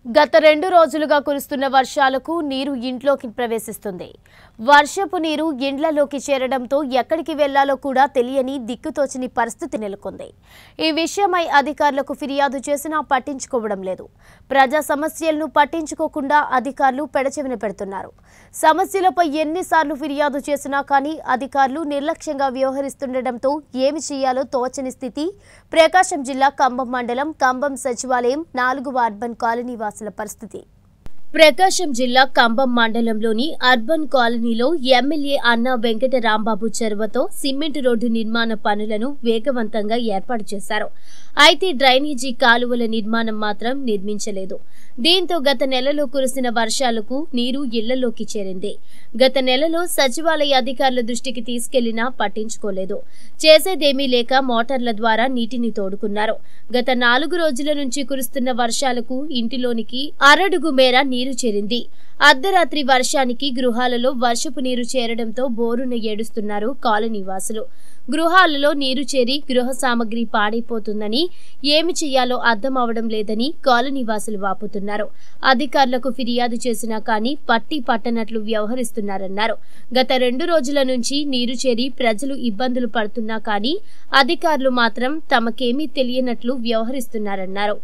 గత రెండు రోజులుగా కురుస్తున్న వర్షాలకు నీరు ఇంట్లోకి ప్రవేశిస్తుంది వర్షపు నీరు ఇండ్లలోకి చేరడంతో ఎక్కడికి వెళ్లాలో కూడా తెలియని దిక్కుతోచని పరిస్థితి నెలకొంది ఈ విషయమై అధికారులకు ఫిర్యాదు చేసినా పట్టించుకోవడం లేదు ప్రజా సమస్యలను పట్టించుకోకుండా అధికారులు పెడచెవిన పెడుతున్నారు సమస్యలపై ఎన్నిసార్లు ఫిర్యాదు చేసినా కానీ అధికారులు నిర్లక్ష్యంగా వ్యవహరిస్తుండటంతో ఏమి చేయాలో తోచని స్థితి ప్రకాశం జిల్లా కంబం మండలం కంబం సచివాలయం నాలుగు అర్బన్ కాలనీ వాసుల పరిస్థితి ప్రకాశం జిల్లా కంబం మండలంలోని అర్బన్ కాలనీలో ఎమ్మెల్యే అన్నా వెంకట రాంబాబు చొరవతో సిమెంట్ రోడ్డు నిర్మాణ పనులను వేగవంతంగా ఏర్పాటు చేశారు అయితే డ్రైనేజీ కాలువల నిర్మాణం మాత్రం నిర్మించలేదు దీంతో గత నెలలో కురిసిన వర్షాలకు నీరు ఇళ్లలోకి చేరింది గత నెలలో సచివాలయ అధికారుల దృష్టికి తీసుకెళ్లినా పట్టించుకోలేదు చేసేదేమీ లేక మోటార్ల ద్వారా నీటిని తోడుకున్నారు గత నాలుగు రోజుల నుంచి కురుస్తున్న వర్షాలకు ఇంటిలోనికి అరడుగు మేర నీరు చేరింది అర్ధరాత్రి వర్షానికి గృహాలలో వర్షపు నీరు చేరడంతో బోరున ఏడుస్తున్నారు కాలనీ వాసులు గృహాలలో నీరు చేరి గృహ సామగ్రి పాడైపోతుందని ఏమి చేయాలో అర్థం అవడం లేదని కాలనీ వాసులు వాపుతున్నారు అధికారులకు ఫిర్యాదు చేసినా కానీ పట్టి పట్టనట్లు వ్యవహరిస్తున్నారన్నారు గత రెండు రోజుల నుంచి నీరు చేరి ప్రజలు ఇబ్బందులు పడుతున్నా కానీ అధికారులు మాత్రం తమకేమీ తెలియనట్లు వ్యవహరిస్తున్నారన్నారు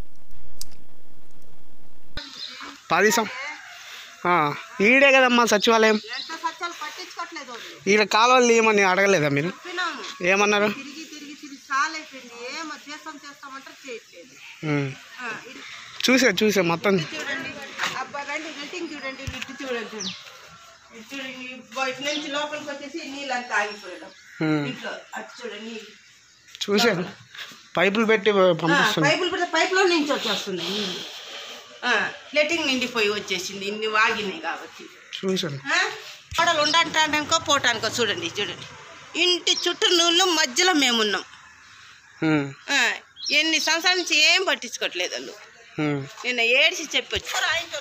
పది సం ఆ, ఈడే కదమ్మా సచివాలయం ఎంత సత్యాలు పట్టించుకోవట్లేదు వాళ్ళు. ఈడ కాలువలు తీయమని అడగలేదా మీరు చెప్పినాము ఏమన్నారు తిరిగి తిరిగి తిరిగి చాలా అయిపోయింది ఏమో చేస్తాం చేస్తామంటారు చేయట్లేదు ఉమ్. ఆ, ఇది చూసా చూసా మొత్తం చూడండి అబ్బా రండి రేటింగ్ చూడండి ఇటు చూడండి చూడండి ఇటు చూడండి బయట నుంచి లోపలికి వచ్చేసి నీళ్ళు అంతా ఆగిపోయడం ఉమ్. ఇంట్లో అది చూడండి నీళ్ళు చూసాను పైపులు పెట్టి పంపిస్తున్నా పైపులు పెడితే పైపులో నుంచి వచ్చేస్తున్నాయి నీళ్ళు లెటింగ్ నిండిపోయి వచ్చేసింది ఇన్ని వాగినాయి కాబట్టి చూసాను గోడలు ఉండటానికో పోవటానికో చూడండి చూడండి ఇంటి చుట్టూ నూళ్ళు మధ్యలో మేమున్నాం ఉమ్. ఆ, ఎన్ని సంవత్సరాల నుంచి ఏం పట్టించుకోవట్లేదు వాళ్ళు ఉమ్. నిన్న ఏడ్చి చెప్పొచ్చు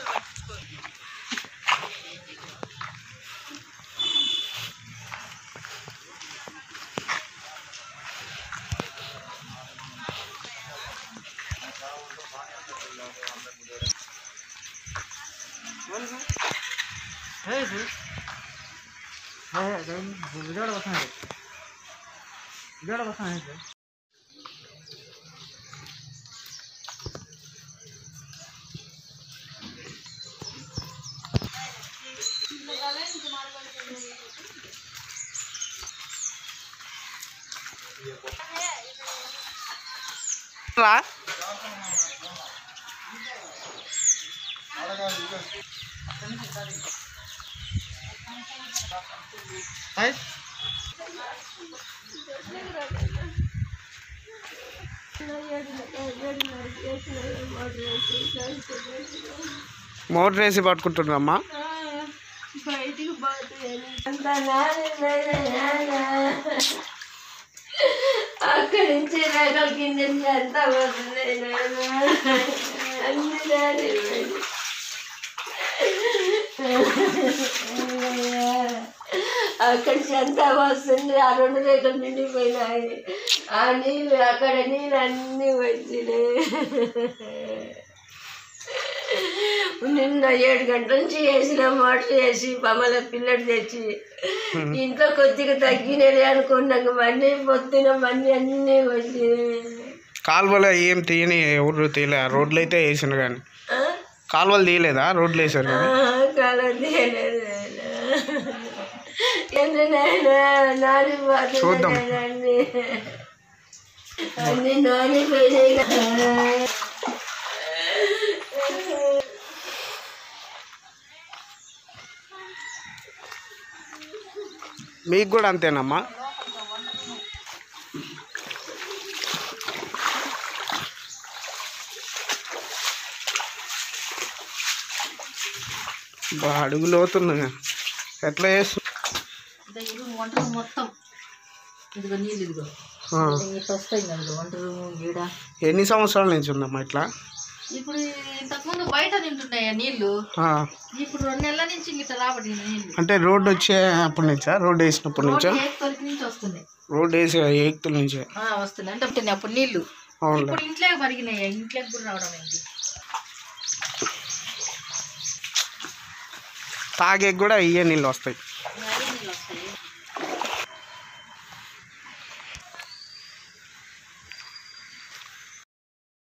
రా హాయ్. మోటర్ వేసి పట్టుకుంటున్నామ్మా బయటికి అక్కడి నుంచి రేఖల కింద నుంచి అంతా పోతుంది నాన్న. అన్ని దారి పోయింది. అక్కడి నుంచి అంతా వస్తుంది ఆ రెండు రేఖలు నిండిపోయినాయి ఆ నీళ్ళు అక్కడ నీళ్ళు అన్నీ వచ్చినాయి నిన్న ఏడు గంటల నుంచి వేసిన మోటార్ వేసి బొమ్మల పిల్లడు తెచ్చి ఇంట్లో కొద్దిగా తగ్గినది అనుకున్నాక మళ్ళీ పొద్దున మళ్ళీ అన్నీ వచ్చి కాలువలో ఏం తీయని ఎవరు తీయలే రోడ్లు అయితే వేసారు కానీ కాలువలు తీయలేదా రోడ్లు వేసారు కానీ కాలం తీయలేదు ఏంటి నాయనా నాని చూద్దాం. అన్ని అన్ని నానిపోయినాయి కదా. మీకు కూడా అంతేనమ్మా బా అడుగు లోతున్నా ఎట్లా చేస్తు ఇది వంట రూమ్ మొత్తం ఇదిగో నీళ్ళు ఇదిగో ఆ. ఇట్లా వస్తాయి కదా వంట రూమ్ గీడ ఎన్ని సంవత్సరాల నుంచి ఉందమ్మా ఇట్లా ఇప్పుడు ఇంతకుముందు బయట నింటున్నాయా నీళ్ళు ఆ. ఇప్పుడు రెండు నెలల నుంచి ఇట్లా రాబడి నీళ్ళు అంటే రోడ్డు వచ్చే అప్పటి నుంచా రోడ్డు వేసినప్పటి నుంచా రోడ్డు ఏక్ నుంచి వస్తున్నాయి రోడ్డు వేసే ఏక్తుల నుంచే ఆ, వస్తున్నాయి అంటే అప్పుడు అప్పుడు నీళ్ళు అవునులే ఇప్పుడు ఇంట్లోకి పరిగినాయి ఇంట్లోకి కూడా రావడం ఏంటి తాగే కూడా ఇయ్యే నీళ్ళు వస్తాయి అదే నీళ్ళు వస్తాయి